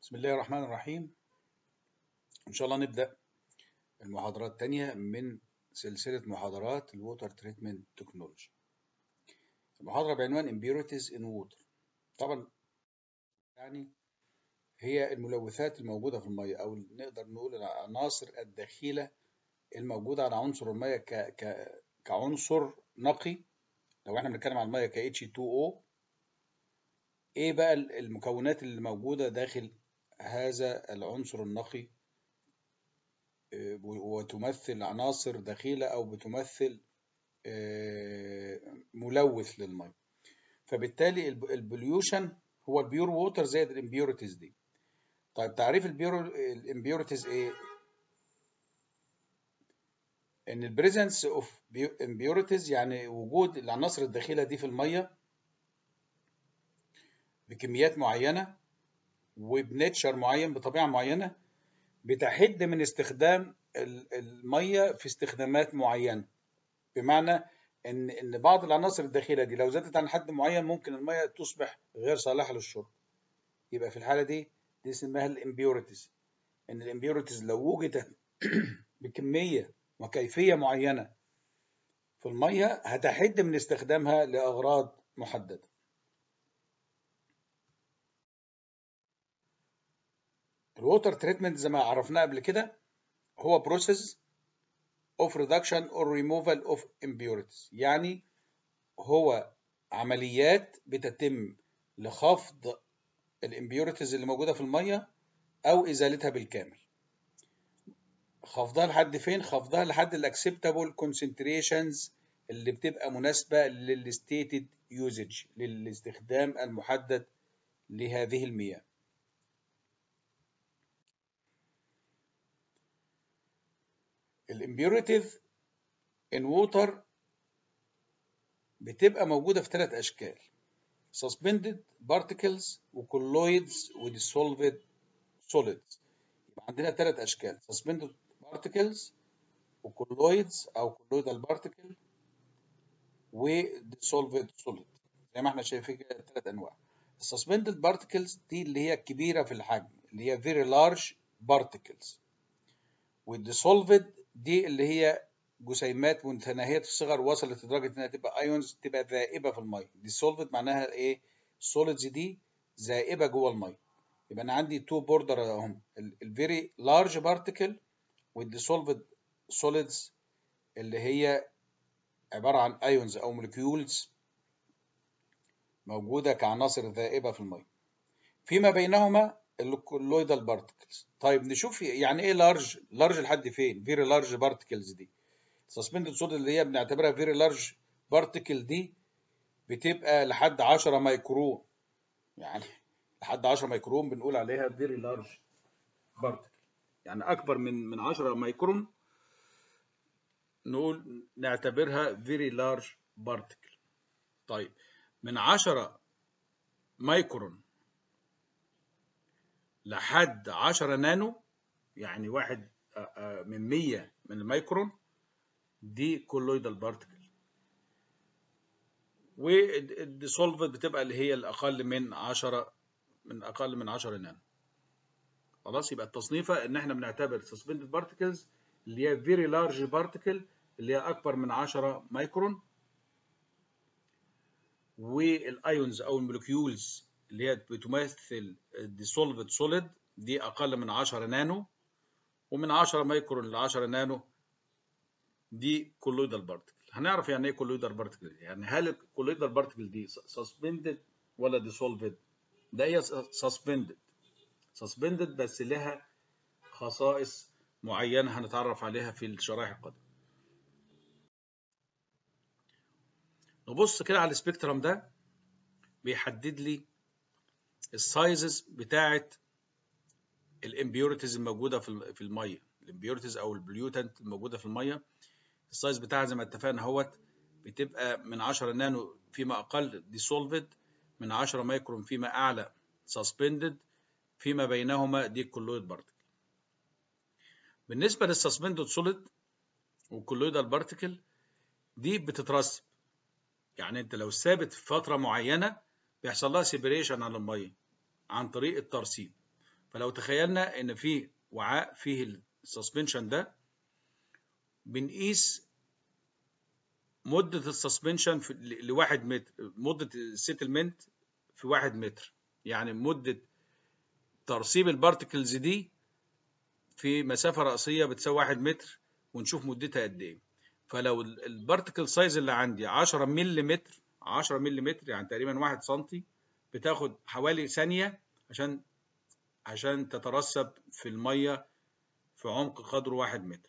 بسم الله الرحمن الرحيم إن شاء الله نبدأ المحاضرات الثانية من سلسلة محاضرات الووتر تريتمنت تكنولوجي المحاضرة بعنوان Impurities in Water طبعا يعني هي الملوثات الموجودة في المية أو نقدر نقول العناصر الدخيلة الموجودة على عنصر المية ك... ك... كعنصر نقي لو احنا بنتكلم عن المية ك H2O ايه بقى المكونات اللي موجودة داخل هذا العنصر النقي وتمثل عناصر دخيلة أو بتمثل ملوث للمية فبالتالي البوليوشن هو البيور ووتر زائد الامبيورتيز دي طيب تعريف الامبيورتيز ايه ان البريزنس اوف امبيورتيز يعني وجود العناصر الدخيلة دي في المية بكميات معينة وبنتشر معين بطبيعة معينة بتحد من استخدام المية في استخدامات معينة بمعنى ان ان بعض العناصر الداخلة دي لو زادت عن حد معين ممكن المية تصبح غير صالحة للشرب يبقى في الحالة دي دي اسمها الامبيورتيز ان الامبيورتيز لو وجدت بكمية وكيفية معينة في المية هتحد من استخدامها لأغراض محددة الووتر تريتمنت زي ما عرفناه قبل كده هو بروسيس اوف ريدكشن اور ريموفال اوف impurities يعني هو عمليات بتتم لخفض الامبيورتيز اللي موجوده في الميه او ازالتها بالكامل خفضها لحد فين خفضها لحد الاكسبتابل كونسنتريشنز اللي بتبقى مناسبه للستيتد يوزج للاستخدام المحدد لهذه المياه الامبيوريتيف ان ووتر بتبقى موجوده في ثلاث اشكال suspended particles وكولويدز وديسولفد solids يبقى عندنا ثلاث اشكال suspended particles وكولويدز او colloidal particle وديسولفد solid زي ما احنا شايفين كده ثلاث انواع السسبندد بارتكلز دي اللي هي الكبيره في الحجم اللي هي very large particles والديسولفد دي اللي هي جسيمات متناهيه الصغر وصلت لدرجه انها تبقى ايونز تبقى ذائبه في الميه ديسولفد معناها ايه سوليدز دي ذائبه جوه الميه يبقى انا عندي تو بوردر اهم الفيري لارج بارتكل والديسولفد سوليدز اللي هي عباره عن ايونز او مولكيولز موجوده كعناصر ذائبه في الميه فيما بينهما الكولويدال بارتكلز طيب نشوف يعني ايه لارج لارج لحد فين فيري لارج بارتكلز دي سسبندد سوليد اللي هي بنعتبرها فيري لارج بارتكل دي بتبقى لحد 10 مايكرون يعني لحد 10 مايكرون بنقول عليها فيري لارج بارتكل يعني اكبر من من 10 مايكرون نقول نعتبرها فيري لارج بارتكل طيب من 10 مايكرون لحد 10 نانو يعني واحد من 100 من الميكرون دي كولويدال بارتكل والديسولفد بتبقى اللي هي الاقل من 10 من اقل من 10 نانو خلاص يبقى التصنيفه ان احنا بنعتبر سسبندد بارتكلز اللي هي فيري لارج بارتكل اللي هي اكبر من 10 مايكرون والايونز او المولكيولز اللي هي بتمثل dissolved solid دي أقل من 10 نانو ومن 10 مايكرون ل 10 نانو دي كولويدال بارتكل هنعرف يعني ايه كولويدال بارتكل يعني هل الكولويدال بارتكل دي سسبندد ولا ديسولفد ده هي سسبندد سسبندد بس لها خصائص معينة هنتعرف عليها في الشرائح القادمة نبص كده على السبيكترم ده بيحدد لي السايزز بتاعه الامبيورتيز الموجوده في الميه الامبيورتيز او البليوتنت الموجوده في الميه السايز بتاعها زي ما اتفقنا اهوت بتبقى من 10 نانو فيما اقل ديسولفد من 10 مايكرون فيما اعلى سسبندد فيما بينهما دي كولويد بارتكل بالنسبه للسسبندد سوليد والكولويدال بارتكل دي بتترسب يعني انت لو ثابت في فتره معينه بيحصل لها سيبريشن عن الميه عن طريق الترسيب فلو تخيلنا ان في وعاء فيه السسبنشن ده بنقيس مدة السسبنشن لواحد متر مدة السيتلمنت في واحد متر يعني مدة ترسيب البارتكلز دي في مسافة رأسية بتساوي واحد متر ونشوف مدتها قد ايه فلو البارتكل سايز اللي عندي 10 ملم 10 ملم يعني تقريبا 1 سم بتاخد حوالي ثانية عشان عشان تترسب في المية في عمق قدره 1 متر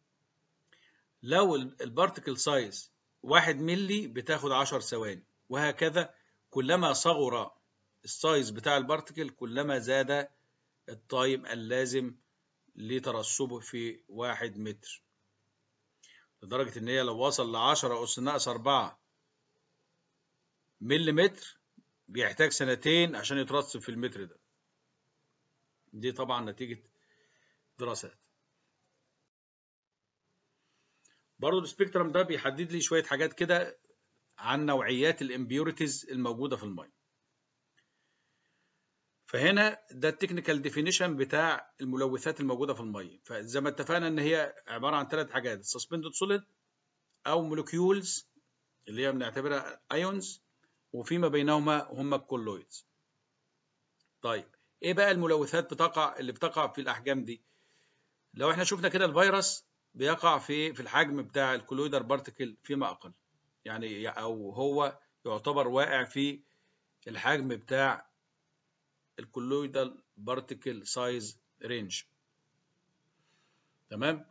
لو البارتكل سايز 1 ملي بتاخد 10 ثواني وهكذا كلما صغر السايز بتاع البارتكل كلما زاد التايم اللازم لترسبه في 1 متر لدرجة إن هي لو وصل ل 10 أس ناقص 4 مليمتر بيحتاج سنتين عشان يترسب في المتر ده. دي طبعا نتيجة دراسات. برضه السبيكترم ده بيحدد لي شوية حاجات كده عن نوعيات الامبيوريتيز الموجودة في المية. فهنا ده التكنيكال ديفينيشن بتاع الملوثات الموجوده في الميه فزي ما اتفقنا ان هي عباره عن ثلاث حاجات سسبندد سوليد او مولكيولز اللي هي بنعتبرها ايونز وفيما بينهما هم الكولويدز طيب ايه بقى الملوثات بتقع اللي بتقع في الاحجام دي لو احنا شفنا كده الفيروس بيقع في في الحجم بتاع الكولويدر بارتكل فيما اقل يعني او هو يعتبر واقع في الحجم بتاع الكولويدال بارتيكل سايز رينج تمام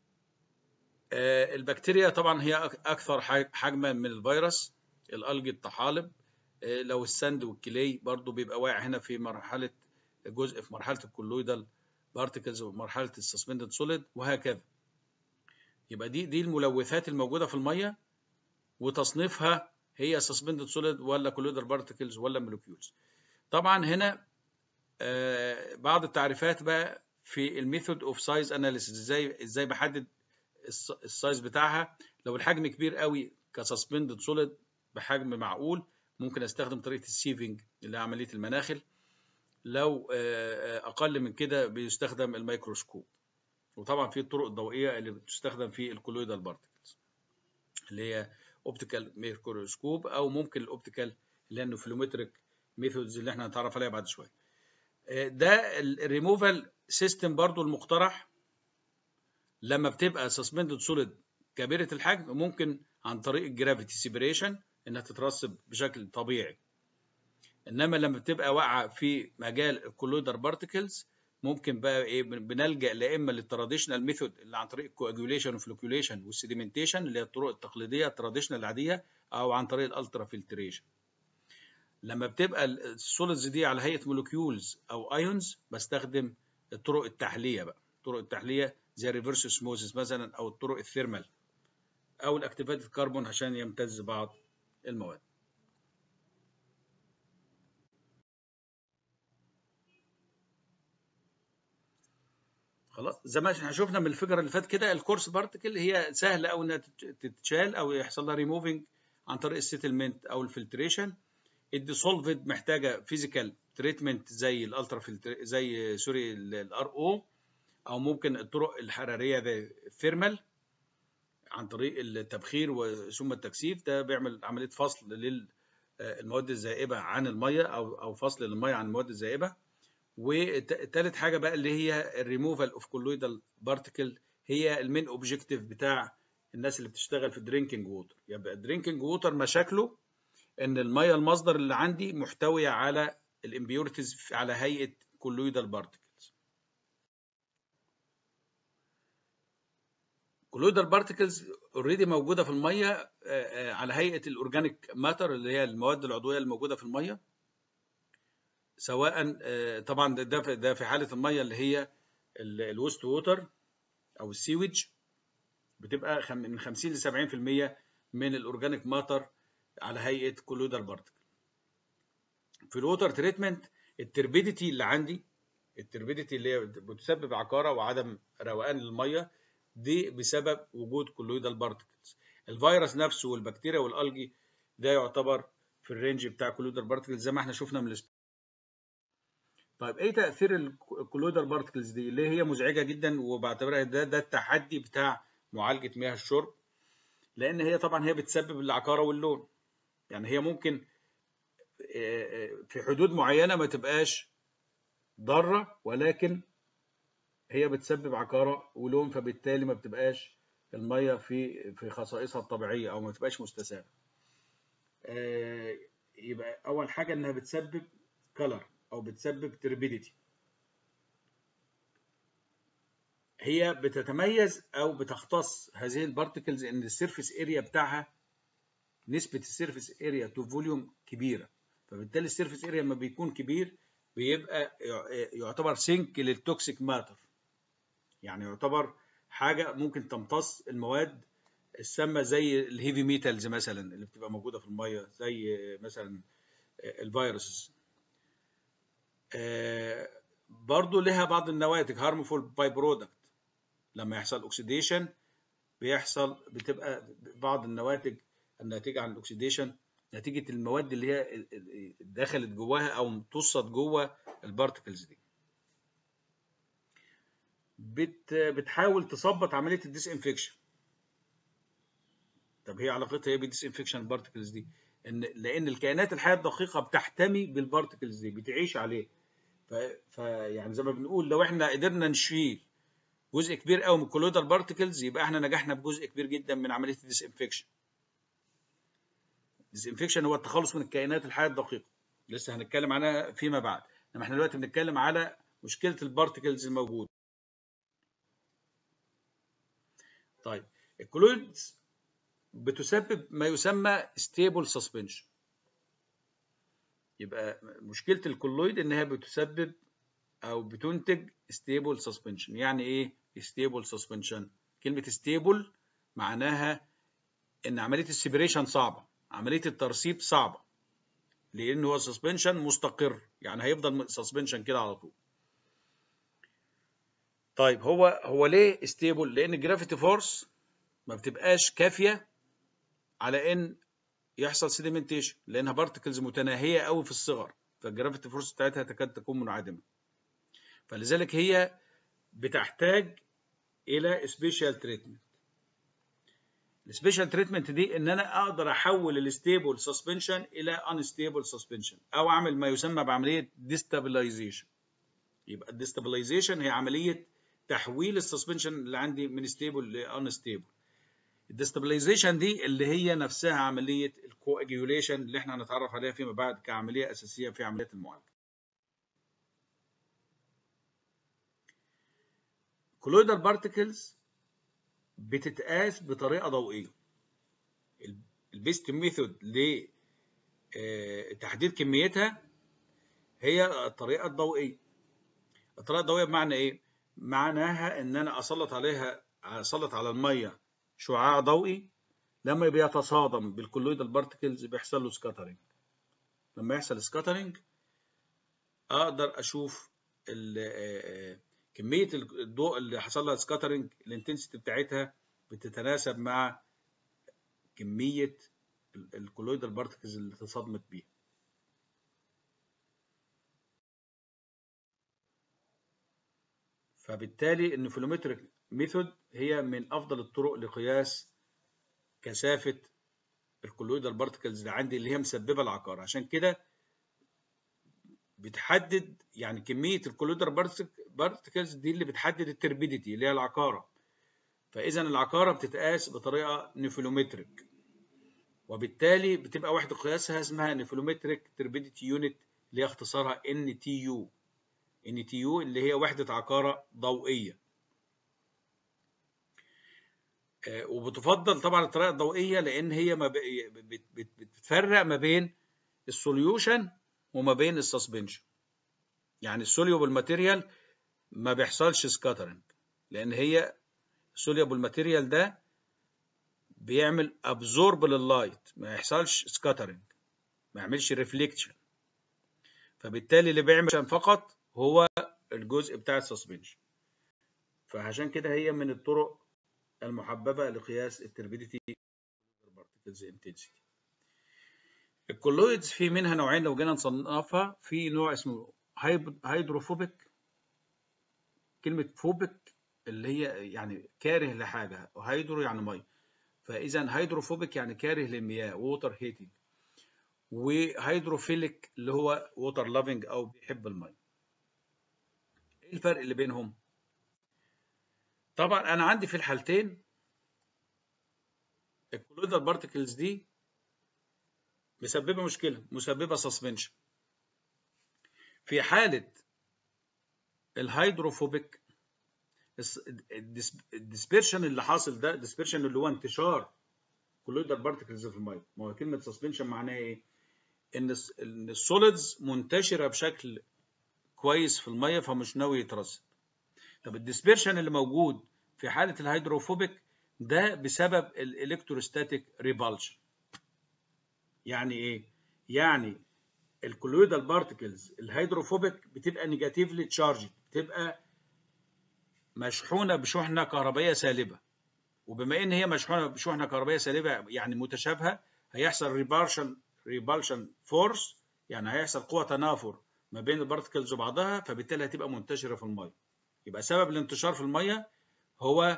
آه البكتيريا طبعا هي اكثر حجما من الفيروس الالجي الطحالب آه لو السند والكلي برضو بيبقى واقع هنا في مرحله جزء في مرحله الكولويدال بارتيكلز ومرحله السسبندد سوليد وهكذا يبقى دي دي الملوثات الموجوده في الميه وتصنيفها هي سسبندد سوليد ولا كولويدال بارتيكلز ولا مولكيولز طبعا هنا آه بعض التعريفات بقى في الميثود اوف سايز اناليسيس ازاي ازاي بحدد السايز بتاعها لو الحجم كبير قوي كسسبندد سوليد بحجم معقول ممكن استخدم طريقه السيفنج اللي هي عمليه المناخل لو آه اقل من كده بيستخدم الميكروسكوب وطبعا في الطرق الضوئيه اللي بتستخدم في الكولويدال بارتكلز اللي هي اوبتيكال ميكروسكوب او ممكن الاوبتيكال اللي هي النوفلومتريك ميثودز اللي احنا هنتعرف عليها بعد شويه ده الريموفال سيستم برضو المقترح لما بتبقى سسبندد سوليد كبيره الحجم ممكن عن طريق الجرافيتي سيبريشن انها تترسب بشكل طبيعي انما لما بتبقى واقعه في مجال الكولويدر بارتكلز ممكن بقى ايه بنلجا لا اما للتراديشنال ميثود اللي عن طريق الكواجوليشن والفلوكيوليشن والسيديمنتيشن اللي هي الطرق التقليديه التراديشنال العاديه او عن طريق الالترا فلتريشن لما بتبقى السوليدز دي على هيئه مولكيولز او ايونز بستخدم الطرق التحليه بقى طرق التحليه زي ريفرس اسموزيس مثلا او الطرق الثيرمال او الاكتيفيتد كربون عشان يمتز بعض المواد خلاص زي ما احنا شفنا من الفكره اللي فات كده الكورس بارتكل هي سهله قوي انها تتشال او يحصل لها ريموفنج عن طريق السيتلمنت او الفلتريشن الديسولفد محتاجه فيزيكال تريتمنت زي الالترا فلتر زي سوري الار او او ممكن الطرق الحراريه زي الثيرمال عن طريق التبخير ثم التكثيف ده بيعمل عمليه فصل للمواد الزائبه عن الميه او او فصل الميه عن المواد الزائبه وتالت حاجه بقى اللي هي الريموفال اوف كولويدال بارتيكل هي المين اوبجيكتيف بتاع الناس اللي بتشتغل في الدرينكينج ووتر يبقى الدرينكينج ووتر مشاكله ان الميه المصدر اللي عندي محتويه على الامبيورتيز على هيئه كولويدال بارتيكلز كولويدال بارتيكلز اوريدي موجوده في الميه على هيئه الاورجانيك ماتر اللي هي المواد العضويه الموجوده في الميه سواء طبعا ده ده في حاله الميه اللي هي الوست ووتر او السيوج بتبقى من 50 ل 70% من الاورجانيك ماتر على هيئه كولويدال بارتكل في الووتر تريتمنت التربيديتي اللي عندي التربيديتي اللي هي بتسبب عكاره وعدم روقان للميه دي بسبب وجود كولويدال بارتكلز الفيروس نفسه والبكتيريا والالجي ده يعتبر في الرينج بتاع كولويدال بارتكلز زي ما احنا شفنا من طيب ايه تاثير الكولويدال بارتكلز دي اللي هي مزعجه جدا وبعتبرها ده ده التحدي بتاع معالجه مياه الشرب لان هي طبعا هي بتسبب العكاره واللون يعني هي ممكن في حدود معينه ما تبقاش ضاره ولكن هي بتسبب عكاره ولون فبالتالي ما بتبقاش الميه في في خصائصها الطبيعيه او ما بتبقاش مستساغه يبقى اول حاجه انها بتسبب كلر او بتسبب تربيديتي هي بتتميز او بتختص هذه البارتكلز ان السيرفيس اريا بتاعها نسبه السيرفيس اريا تو فوليوم كبيره فبالتالي السيرفيس اريا لما بيكون كبير بيبقى يعتبر سينك للتوكسيك ماتر يعني يعتبر حاجه ممكن تمتص المواد السامه زي الهيفي ميتالز مثلا اللي بتبقى موجوده في الميه زي مثلا الفيروسز برضو لها بعض النواتج هارمفول باي برودكت لما يحصل اوكسيديشن بيحصل بتبقى بعض النواتج الناتجه عن الاكسيديشن نتيجه المواد اللي هي دخلت جواها او امتصت جوه البارتكلز دي بت بتحاول تظبط عمليه الديس انفكشن طب هي علاقتها ايه بالديس انفكشن البارتكلز دي ان لان الكائنات الحيه الدقيقه بتحتمي بالبارتكلز دي بتعيش عليه فيعني زي ما بنقول لو احنا قدرنا نشيل جزء كبير قوي من الكولويدال بارتكلز يبقى احنا نجحنا بجزء كبير جدا من عمليه الديس انفكشن الديس انفكشن هو التخلص من الكائنات الحيه الدقيقه لسه هنتكلم عنها فيما بعد انما احنا دلوقتي بنتكلم على مشكله البارتكلز الموجوده طيب الكولويدز بتسبب ما يسمى ستيبل سسبنشن يبقى مشكله الكولويد انها بتسبب او بتنتج ستيبل سسبنشن يعني ايه ستيبل سسبنشن كلمه ستيبل معناها ان عمليه السيبريشن صعبه عمليه الترسيب صعبه لان هو سسبنشن مستقر يعني هيفضل سسبنشن كده على طول طيب هو هو ليه ستيبل لان الجرافيتي فورس ما بتبقاش كافيه على ان يحصل سيديمنتيشن لانها بارتكلز متناهيه قوي في الصغر فالجرافيتي فورس بتاعتها تكاد تكون منعدمه فلذلك هي بتحتاج الى سبيشال تريتمنت السبيشال تريتمنت دي ان انا اقدر احول الستيبل سسبنشن الى انستيبل سسبنشن او اعمل ما يسمى بعمليه ديستابلايزيشن يبقى الديستابلايزيشن هي عمليه تحويل السسبنشن اللي عندي من ستيبل لانستيبل الديستابلايزيشن دي اللي هي نفسها عمليه الكواجيوليشن اللي احنا هنتعرف عليها فيما بعد كعمليه اساسيه في عمليات المعالجه كولويدال بارتكلز بتتقاس بطريقه ضوئيه البيست ميثود لتحديد كميتها هي الطريقه الضوئيه الطريقه الضوئيه بمعنى ايه معناها ان انا اسلط عليها اسلط على الميه شعاع ضوئي لما بيتصادم بالكولويدال بارتكلز بيحصل له سكاترنج لما يحصل سكاترنج اقدر اشوف كميه الضوء اللي حصل لها سكاترنج الانتنسيتي بتاعتها بتتناسب مع كميه الكولويدال بارتكلز اللي تصادمت بيها فبالتالي النفلومتريك ميثود هي من افضل الطرق لقياس كثافه الكولويدال بارتكلز اللي عندي اللي هي مسببه العقار عشان كده بتحدد يعني كميه الكولويدال بارتكلز دي اللي بتحدد التربيديتي اللي هي العقاره فاذا العقاره بتتقاس بطريقه نفلومتريك وبالتالي بتبقى وحده قياسها اسمها نفلومتريك تربيديتي يونت اللي هي اختصارها ان تي يو ان تي يو اللي هي وحده عقاره ضوئيه وبتفضل طبعا الطريقه الضوئيه لان هي ما بتفرق ما بين السوليوشن وما بين السسبنشن يعني السوليوبل ماتيريال ما بيحصلش سكاترنج لان هي السوليوبل ماتيريال ده بيعمل ابزورب لللايت ما يحصلش سكاترنج ما يعملش ريفليكشن فبالتالي اللي بيعمل فقط هو الجزء بتاع السسبنشن فعشان كده هي من الطرق المحببة لقياس التربيديتي بارتكلز انتنسيتي الكولويدز في منها نوعين لو جينا نصنفها في نوع اسمه هيدروفوبيك كلمة فوبيك اللي هي يعني كاره لحاجة وهيدرو يعني مية فإذا هيدروفوبيك يعني كاره للمياه ووتر هيتنج وهيدروفيليك اللي هو ووتر لافينج أو بيحب المية إيه الفرق اللي بينهم؟ طبعا أنا عندي في الحالتين الكولويدال بارتكلز دي مسببة مشكلة مسببة سسبنشن في حالة الهيدروفوبيك الديسبيرشن اللي حاصل ده ديسبيرشن اللي هو انتشار كولويدال بارتكلز في الميه ما هو كلمه سسبنشن معناها ايه ان ان السوليدز منتشره بشكل كويس في الميه فمش ناوي يترسب طب الديسبيرشن اللي موجود في حاله الهيدروفوبيك ده بسبب الالكتروستاتيك ريبالشن يعني ايه يعني الكولويدال بارتكلز الهيدروفوبيك بتبقى نيجاتيفلي تشارجد بتبقى مشحونه بشحنه كهربائيه سالبه وبما ان هي مشحونه بشحنه كهربائيه سالبه يعني متشابهه هيحصل ريبالشن ريبالشن فورس يعني هيحصل قوه تنافر ما بين البارتكلز وبعضها فبالتالي هتبقى منتشره في الميه يبقى سبب الانتشار في الميه هو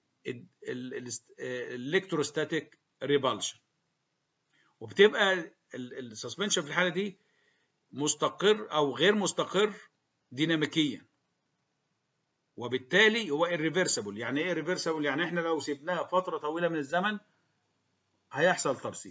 الالكتروستاتيك ريبالشن وبتبقى السسبنشن في الحاله دي مستقر او غير مستقر ديناميكيا وبالتالي هو irreversible يعني ايه irreversible يعني احنا لو سيبناها فتره طويله من الزمن هيحصل ترسيب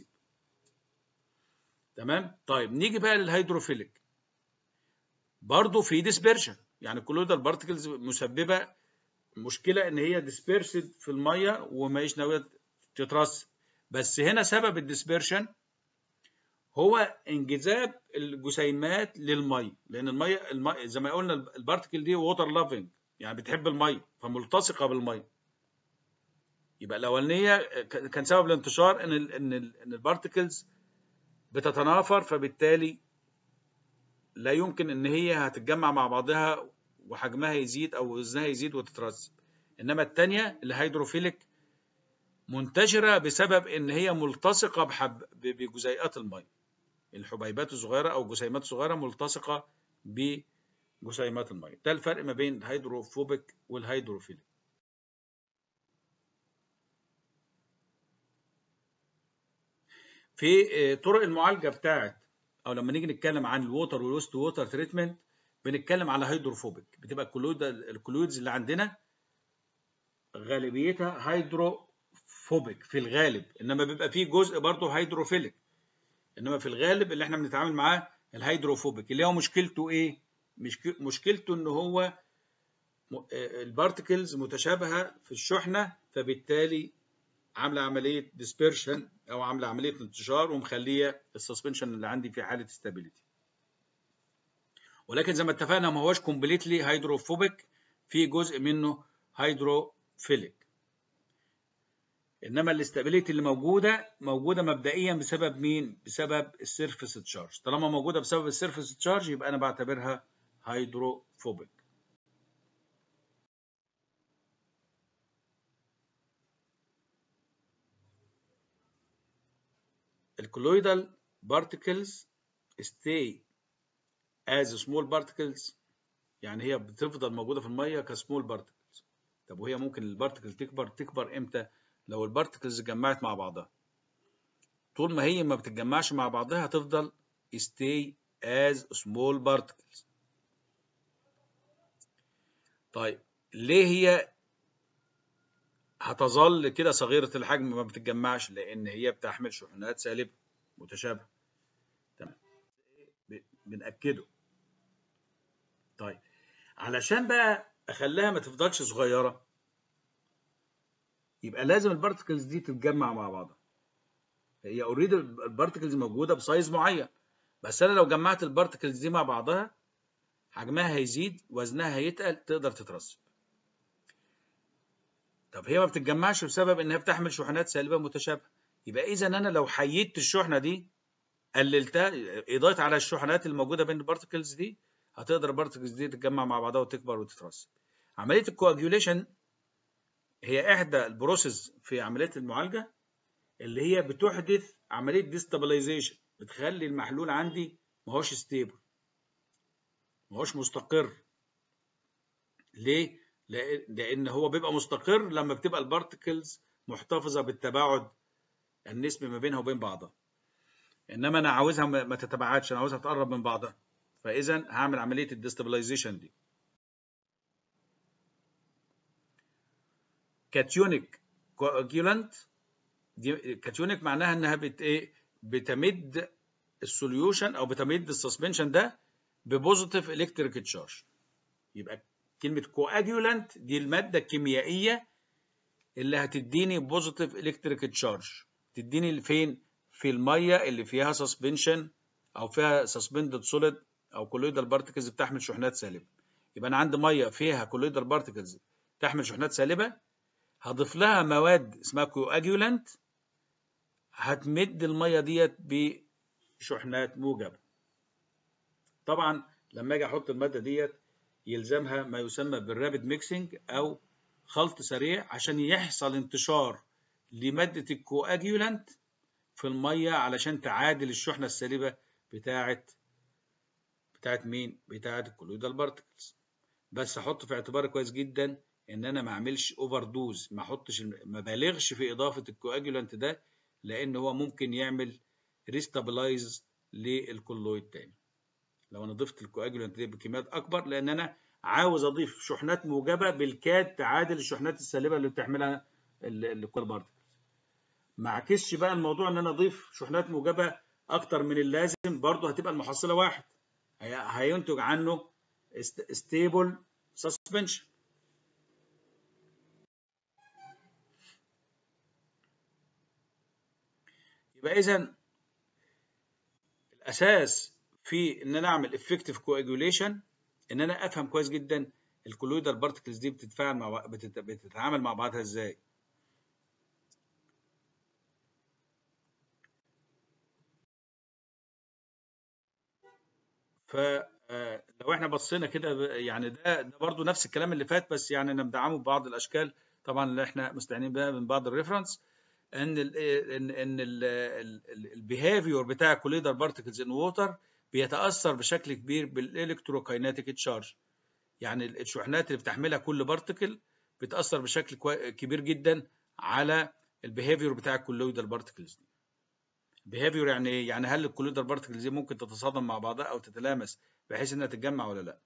تمام طيب نيجي بقى للهيدروفيليك برضه في ديسبيرشن يعني الكولويدال بارتكلز مسببه مشكله ان هي ديسبيرسد في الميه وماهيش ناويه تترسب بس هنا سبب الديسبيرشن هو انجذاب الجسيمات للميه لان الميه, المية زي ما قلنا البارتكل دي ووتر لافينج يعني بتحب الميه فملتصقه بالميه يبقى الاولانيه كان سبب الانتشار ان ال ان ال ان البارتكلز بتتنافر فبالتالي لا يمكن ان هي هتتجمع مع بعضها وحجمها يزيد او وزنها يزيد وتترسب انما الثانيه الهيدروفيليك منتشره بسبب ان هي ملتصقه بحب بجزيئات الميه الحبيبات الصغيره او الجسيمات الصغيره ملتصقه بجسيمات الميه ده الفرق ما بين الهيدروفوبيك والهيدروفيليك في طرق المعالجه بتاعت او لما نيجي نتكلم عن الووتر والوست ووتر تريتمنت بنتكلم على هيدروفوبيك بتبقى الكلود الكلودز اللي عندنا غالبيتها هيدروفوبيك في الغالب انما بيبقى فيه جزء برضه هيدروفيليك انما في الغالب اللي احنا بنتعامل معاه الهيدروفوبيك اللي هو مشكلته ايه مشكلته ان هو البارتكلز متشابهه في الشحنه فبالتالي عامله عمليه ديسبيرشن او عامله عمليه انتشار ومخليه السسبنشن اللي عندي في حاله استابيليتي ولكن زي ما اتفقنا ما هوش كومبليتلي هيدروفوبيك في جزء منه هيدروفيليك انما الاستابيليتي اللي موجوده موجوده مبدئيا بسبب مين بسبب السيرفيس تشارج طالما موجوده بسبب السيرفيس تشارج يبقى انا بعتبرها هيدروفوبيك الكولويدال particles stay as small particles يعني هي بتفضل موجوده في الميه كسمول بارتكلز طب وهي ممكن البارتكل تكبر تكبر امتى لو البارتكلز اتجمعت مع بعضها طول ما هي ما بتتجمعش مع بعضها هتفضل stay as small particles طيب ليه هي هتظل كده صغيرة الحجم ما بتتجمعش لأن هي بتحمل شحنات سالبة متشابهة تمام بنأكده طيب علشان بقى أخليها ما تفضلش صغيرة يبقى لازم البارتكلز دي تتجمع مع بعضها هي اوريدي البارتكلز موجودة بسايز معين بس أنا لو جمعت البارتكلز دي مع بعضها حجمها هيزيد وزنها هيتقل تقدر تترسب طب هي ما بتتجمعش بسبب انها بتحمل شحنات سالبه متشابهه يبقى اذا انا لو حيدت الشحنه دي قللتها اضافه على الشحنات الموجوده بين البارتكلز دي هتقدر البارتكلز دي تتجمع مع بعضها وتكبر وتترسب عمليه الكواجيوليشن هي احدى البروسيس في عمليه المعالجه اللي هي بتحدث عمليه ديستابلايزيشن بتخلي المحلول عندي ما هوش ستيبل ما هوش مستقر ليه لان هو بيبقى مستقر لما بتبقى البارتكلز محتفظه بالتباعد النسبي ما بينها وبين بعضها انما انا عاوزها ما تتباعدش انا عاوزها تقرب من بعضها فاذا هعمل عمليه الديستابلايزيشن دي كاتيونيك كواجولانت دي كاتيونيك معناها انها بت ايه بتمد السوليوشن او بتمد السسبنشن ده ببوزيتيف الكتريك تشارج يبقى كلمه كواجولانت دي الماده الكيميائيه اللي هتديني بوزيتيف الكتريك تشارج تديني فين في الميه اللي فيها سسبنشن او فيها سسبندد سوليد او كولويدال بارتكلز بتحمل شحنات سالبه يبقى انا عندي ميه فيها كولويدال بارتكلز تحمل شحنات سالبه هضيف لها مواد اسمها كواجولانت هتمد الميه ديت بشحنات موجبه طبعا لما اجي احط الماده ديت يلزمها ما يسمى بالرابid ميكسنج او خلط سريع عشان يحصل انتشار لماده الكواجولانت في الميه علشان تعادل الشحنه السالبه بتاعه بتاعه مين بتاعه الكولويدال بارتكلز بس احط في اعتباري كويس جدا ان انا ما اعملش اوفر دوز ما احطش ما بالغش في اضافه الكواجولانت ده لان هو ممكن يعمل ريستابلايز للكولويد تاني لو انا ضفت الكواجولانت دي بكميات اكبر لان انا عاوز اضيف شحنات موجبه بالكاد تعادل الشحنات السالبه اللي بتعملها الكولويد بارتكلز ما عكسش بقى الموضوع ان انا اضيف شحنات موجبه اكتر من اللازم برضه هتبقى المحصله واحد هينتج عنه ستيبل سسبنشن يبقى اذا الاساس في ان انا اعمل افكتيف كواجوليشن ان انا افهم كويس جدا الكولويدال بارتكلز دي بتتفاعل مع بتتعامل مع بعضها ازاي فلو احنا بصينا كده يعني ده ده برضه نفس الكلام اللي فات بس يعني انا مدعمه ببعض الاشكال طبعا اللي احنا مستعينين بها من بعض الريفرنس ان ال ان ان البيهافيور بتاع كوليدر بارتكلز ان ووتر بيتاثر بشكل كبير بالالكتروكايناتيك تشارج يعني الشحنات اللي بتحملها كل بارتكل بتاثر بشكل كبير جدا على البيهافيور بتاع الكولويدال بارتكلز دي بيهافيور يعني ايه؟ يعني هل الكولويدال بارتكلز دي ممكن تتصادم مع بعضها او تتلامس بحيث انها تتجمع ولا لا؟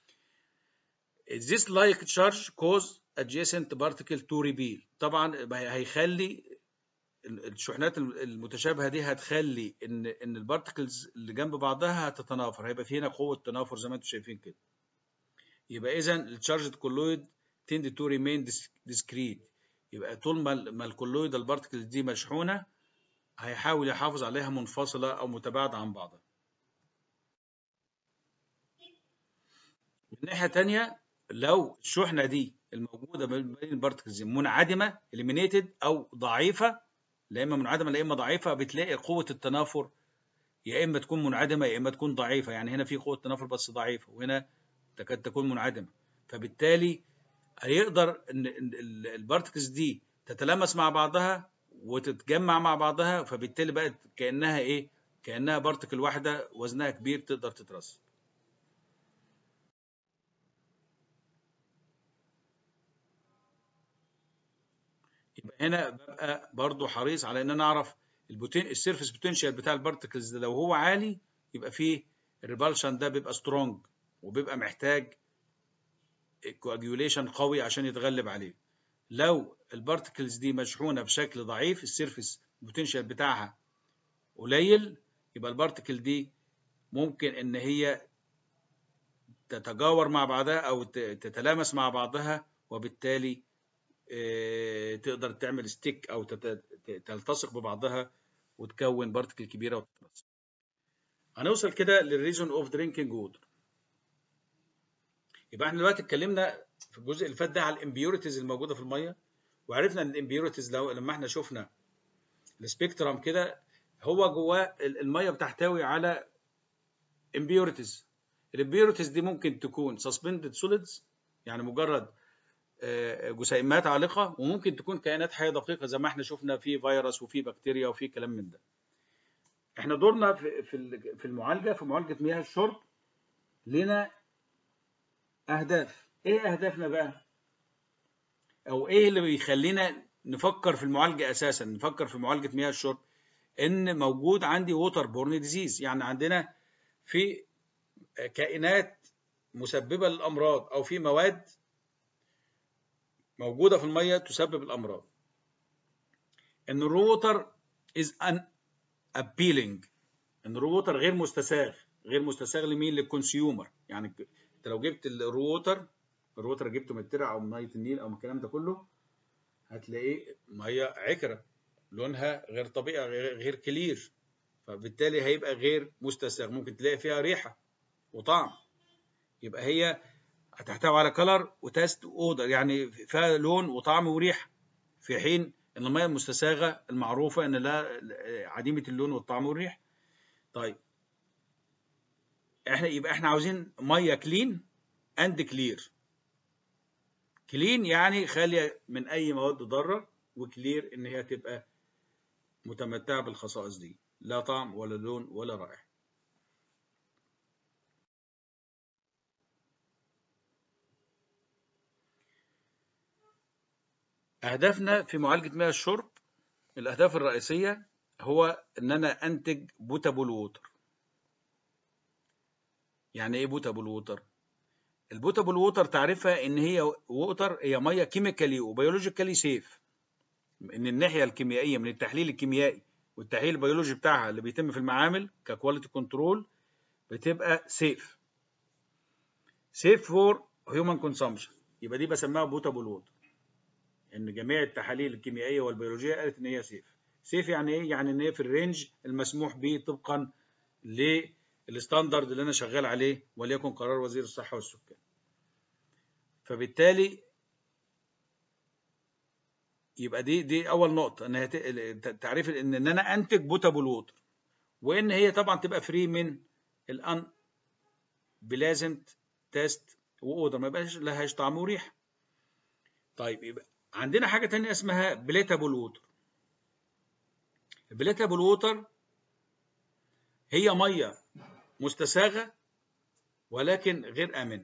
This like charge cause adjacent particle to repeal طبعا هيخلي الشحنات المتشابهه دي هتخلي ان ان البارتكلز اللي جنب بعضها هتتنافر هيبقى في هنا قوه تنافر زي ما انتم شايفين كده يبقى اذا التشارجد كولويد تند تو ريمين ديسكريت يبقى طول ما الكولويد البارتكلز دي مشحونه هيحاول يحافظ عليها منفصله او متباعده عن بعضها من ناحيه ثانيه لو الشحنه دي الموجوده بين البارتكلز منعدمه eliminated او ضعيفه لا اما منعدمه لا اما ضعيفه بتلاقي قوه التنافر يا اما تكون منعدمه يا اما تكون ضعيفه يعني هنا في قوه تنافر بس ضعيفه وهنا تكاد تكون منعدمه فبالتالي هيقدر ان البارتكلز دي تتلامس مع بعضها وتتجمع مع بعضها فبالتالي بقت كانها ايه كانها بارتكل واحده وزنها كبير تقدر تترسب يبقى هنا ببقى برضو حريص على ان انا اعرف البوتين السيرفيس بوتنشال بتاع البارتكلز ده لو هو عالي يبقى فيه الريبالشن ده بيبقى سترونج وبيبقى محتاج كواجيوليشن قوي عشان يتغلب عليه لو البارتكلز دي مشحونه بشكل ضعيف السيرفيس بوتنشال بتاعها قليل يبقى البارتكل دي ممكن ان هي تتجاور مع بعضها او تتلامس مع بعضها وبالتالي تقدر تعمل ستيك او تلتصق ببعضها وتكون بارتكل كبيره وتترسب. هنوصل كده للريزون اوف درينكينج ووتر. يبقى احنا دلوقتي اتكلمنا في الجزء اللي فات ده على الامبيورتيز الموجوده في الميه وعرفنا ان الامبيورتيز لو لما احنا شفنا السبيكترم كده هو جواه الميه بتحتوي على امبيورتيز الامبيورتيز دي ممكن تكون سسبندد سوليدز يعني مجرد جسيمات عالقه وممكن تكون كائنات حيه دقيقه زي ما احنا شفنا في فيروس وفي بكتيريا وفي كلام من ده. احنا دورنا في في في المعالجه في معالجه مياه الشرب لنا اهداف ايه اهدافنا بقى او ايه اللي بيخلينا نفكر في المعالجه اساسا نفكر في معالجه مياه الشرب ان موجود عندي ووتر بورن ديزيز يعني عندنا في كائنات مسببه للامراض او في مواد موجوده في الميه تسبب الامراض ان الروتر از ان appealing ان الروتر غير مستساغ غير مستساغ لمين للكونسيومر يعني انت لو جبت الروتر الروتر جبته من الترع او من ميه النيل او من الكلام ده كله هتلاقيه ميه عكره لونها غير طبيعي غير كلير فبالتالي هيبقى غير مستساغ ممكن تلاقي فيها ريحه وطعم يبقى هي هتحتوي على كلر وتست واودر يعني فيها لون وطعم وريحه في حين ان الميه المستساغه المعروفه ان لا عديمه اللون والطعم والريح طيب احنا يبقى احنا عاوزين ميه كلين اند كلير كلين يعني خاليه من اي مواد ضاره وكلير ان هي تبقى متمتعه بالخصائص دي لا طعم ولا لون ولا رائحه أهدافنا في معالجة مياه الشرب الأهداف الرئيسية هو إن أنا أنتج بوتابل ووتر يعني إيه بوتابل ووتر؟ البوتابل ووتر تعرفها إن هي ووتر هي مية كيميكالي وبيولوجيكالي سيف من الناحية الكيميائية من التحليل الكيميائي والتحليل البيولوجي بتاعها اللي بيتم في المعامل ككواليتي كنترول بتبقى سيف سيف فور هيومن كونسامشن يبقى دي بسميها بوتابل ووتر ان جميع التحاليل الكيميائيه والبيولوجيه قالت ان هي سيف سيف يعني ايه يعني ان هي في الرينج المسموح به طبقا للستاندرد اللي انا شغال عليه وليكن قرار وزير الصحه والسكان فبالتالي يبقى دي دي اول نقطه ان هي تعريف ان ان انا انتج بوتابل ووتر وان هي طبعا تبقى فري من الان بلازنت تيست واودر ما يبقاش لهاش طعم وريحه طيب يبقى عندنا حاجة تانية اسمها بليتابل ووتر البليتابل ووتر هي مية مستساغة ولكن غير آمنة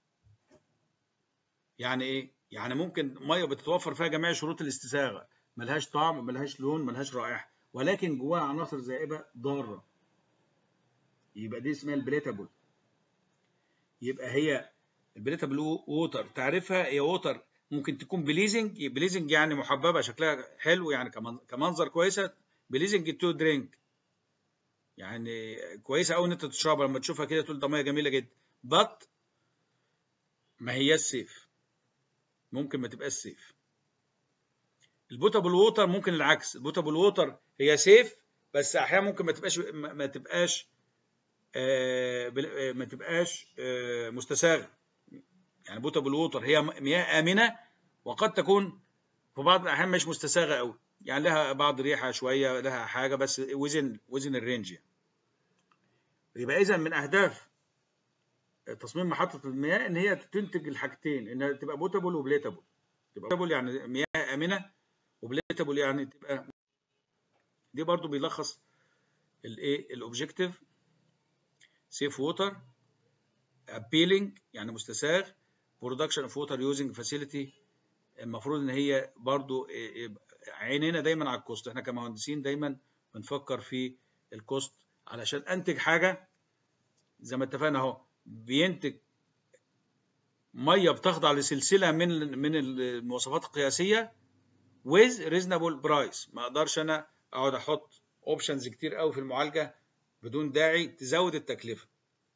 يعني إيه؟ يعني ممكن مية بتتوفر فيها جميع شروط الاستساغة ملهاش طعم ملهاش لون ملهاش رائحة ولكن جواها عناصر زائبة ضارة يبقى دي اسمها البليتابل يبقى هي البليتابل ووتر تعرفها هي ووتر ممكن تكون بليزنج بليزنج يعني محببه شكلها حلو يعني كمنظر كويسه بليزنج تو درينك يعني كويسه قوي ان انت تشربها لما تشوفها كده تقول ده ميه جميله جدا بط ما هي السيف ممكن ما تبقاش سيف البوتابل ووتر ممكن العكس البوتابل ووتر هي سيف بس احيانا ممكن ما تبقاش ما تبقاش آه ما تبقاش آه مستساغه يعني بوتابل ووتر هي مياه آمنة وقد تكون في بعض الأحيان مش مستساغة قوي يعني لها بعض ريحة شوية لها حاجة بس وزن وزن الرينج يعني. يبقى إذا من أهداف تصميم محطة المياه إن هي تنتج الحاجتين إنها تبقى بوتابل وبليتابل تبقى بوتابل يعني مياه آمنة وبليتابل يعني تبقى دي برضو بيلخص الايه الاوبجكتيف سيف ووتر appealing يعني مستساغ برودكشن اوف ووتر يوزنج فاسيلتي المفروض ان هي برضو عينينا دايما على الكوست احنا كمهندسين دايما بنفكر في الكوست علشان انتج حاجه زي ما اتفقنا اهو بينتج ميه بتخضع لسلسله من من المواصفات القياسيه with reasonable price ما اقدرش انا اقعد احط اوبشنز كتير قوي في المعالجه بدون داعي تزود التكلفه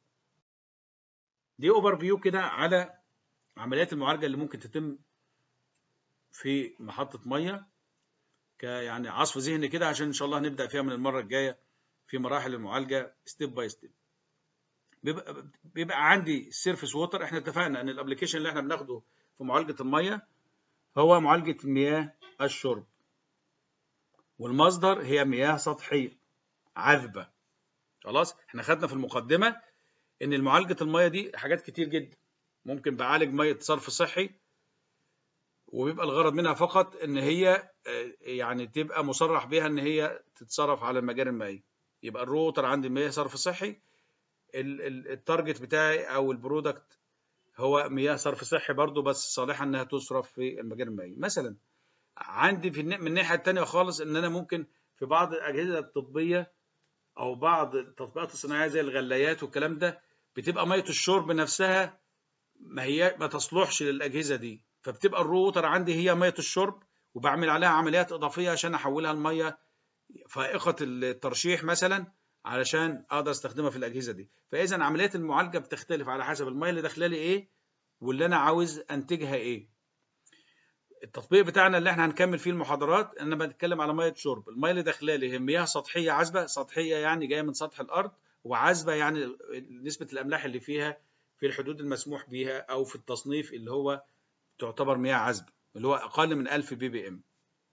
دي اوفر فيو كده على عمليات المعالجه اللي ممكن تتم في محطه ميه كيعني عصف ذهني كده عشان ان شاء الله هنبدا فيها من المره الجايه في مراحل المعالجه ستيب باي ستيب بيبقى, بيبقى عندي السيرفيس ووتر احنا اتفقنا ان الابلكيشن اللي احنا بناخده في معالجه الميه هو معالجه مياه الشرب والمصدر هي مياه سطحيه عذبه خلاص احنا خدنا في المقدمه ان معالجه الميه دي حاجات كتير جدا ممكن بعالج ميه صرف صحي وبيبقى الغرض منها فقط ان هي يعني تبقى مصرح بها ان هي تتصرف على المجاري المائيه يبقى الروتر عندي مياه صرف صحي التارجت بتاعي او البرودكت هو مياه صرف صحي برضو بس صالحه انها تصرف في المجال المائي مثلا عندي في الن- من الناحيه الثانيه خالص ان انا ممكن في بعض الاجهزه الطبيه او بعض التطبيقات الصناعيه زي الغلايات والكلام ده بتبقى ميه الشرب نفسها ما هي ما تصلحش للاجهزه دي فبتبقى الروتر عندي هي ميه الشرب وبعمل عليها عمليات اضافيه عشان احولها لميه فائقه الترشيح مثلا علشان اقدر استخدمها في الاجهزه دي فاذا عمليات المعالجه بتختلف على حسب الميه اللي داخله لي ايه واللي انا عاوز انتجها ايه التطبيق بتاعنا اللي احنا هنكمل فيه المحاضرات انا بتكلم على ميه شرب الميه اللي داخله لي هي مياه سطحيه عذبه سطحيه يعني جايه من سطح الارض وعذبه يعني نسبه الاملاح اللي فيها في الحدود المسموح بيها او في التصنيف اللي هو تعتبر مياه عذبه اللي هو اقل من 1000 بي بي ام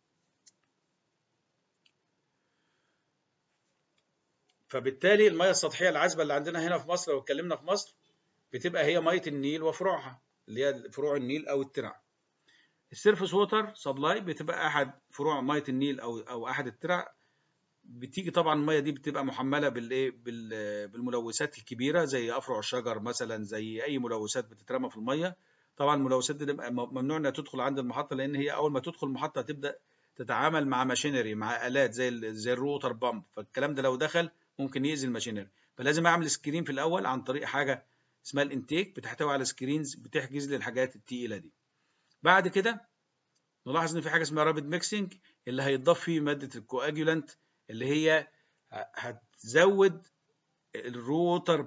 فبالتالي المياه السطحيه العذبه اللي عندنا هنا في مصر لو اتكلمنا في مصر بتبقى هي ميه النيل وفروعها اللي هي فروع النيل او الترع السيرفس ووتر سبلاي بتبقى احد فروع ميه النيل او او احد الترع بتيجي طبعا الميه دي بتبقى محمله بالايه بال- بالملوثات الكبيره زي افرع الشجر مثلا زي اي ملوثات بتترمى في الميه طبعا الملوثات دي بيبقى ممنوع انها تدخل عند المحطه لان هي اول ما تدخل المحطه تبدا تتعامل مع ماشينري مع الات زي ال- زي الروتر بامب فالكلام ده لو دخل ممكن يأذي الماشينري فلازم اعمل سكرين في الاول عن طريق حاجه اسمها الانتيك بتحتوي على سكرينز بتحجز لي الحاجات التقيله دي بعد كده نلاحظ ان في حاجه اسمها رابيد ميكسنج اللي هيتضاف فيه ماده الكواجولانت اللي هي ه- هتزود الروتر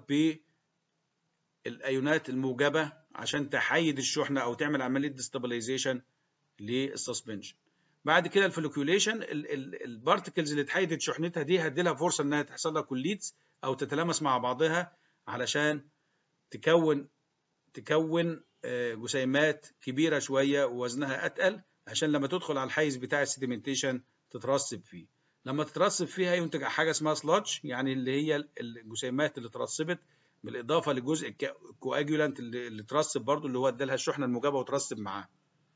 بالايونات الموجبه عشان تحيد الشحنه او تعمل عمليه ديستابلايزيشن للسسبنشن بعد كده الفلوكيوليشن البارتكلز اللي اتحيدت شحنتها دي هدي لها فرصه انها تحصل لها كوليتس او تتلامس مع بعضها علشان تكون تكون آه، جسيمات كبيره شويه ووزنها اتقل عشان لما تدخل على الحيز بتاع السيديمنتيشن تترسب فيه لما تترسب فيها ينتج حاجه اسمها سلادج يعني اللي هي الجسيمات اللي اترسبت بالاضافه لجزء الكواجولانت اللي اللي اترسب برضو اللي هو ادالها الشحنه الموجبه وترسب معاه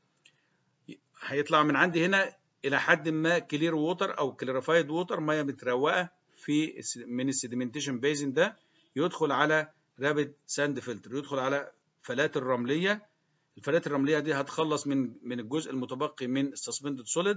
هيطلع من عندي هنا الى حد ما كلير ووتر او كليرفايد ووتر ميه متروقه في الس- من السيديمنتيشن بيزن ده يدخل على رابد ساند فلتر يدخل على فلاتر رمليه الفلاتر الرمليه دي هتخلص من من الجزء المتبقي من السسبندد سوليد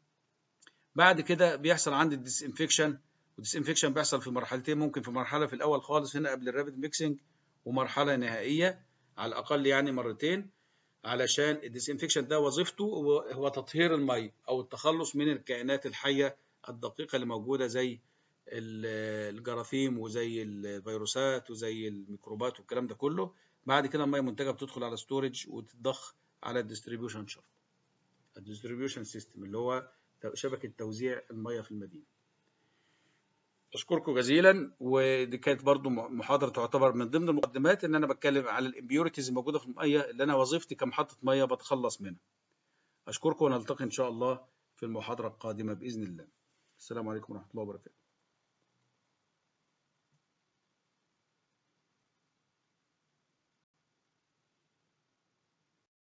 بعد كده بيحصل عندي الديسانفكشن والديسانفكشن بيحصل في مرحلتين ممكن في مرحله في الاول خالص هنا قبل الرابد ميكسنج ومرحله نهائيه على الاقل يعني مرتين علشان الديسانفكشن ده وظيفته هو هو تطهير الميه او التخلص من الكائنات الحيه الدقيقه اللي موجوده زي ال- الجراثيم وزي الفيروسات وزي الميكروبات والكلام ده كله بعد كده الميه المنتجه بتدخل على ستورج وتتضخ على الديستريبيوشن شافت الديستريبيوشن سيستم اللي هو شبكه توزيع الميه في المدينه اشكركم جزيلا ودي كانت برضو محاضره تعتبر من ضمن المقدمات ان انا بتكلم على الامبيورتيز الموجوده في الميه اللي انا وظيفتي كمحطه ميه بتخلص منها اشكركم ونلتقي ان شاء الله في المحاضره القادمه باذن الله السلام عليكم ورحمه الله وبركاته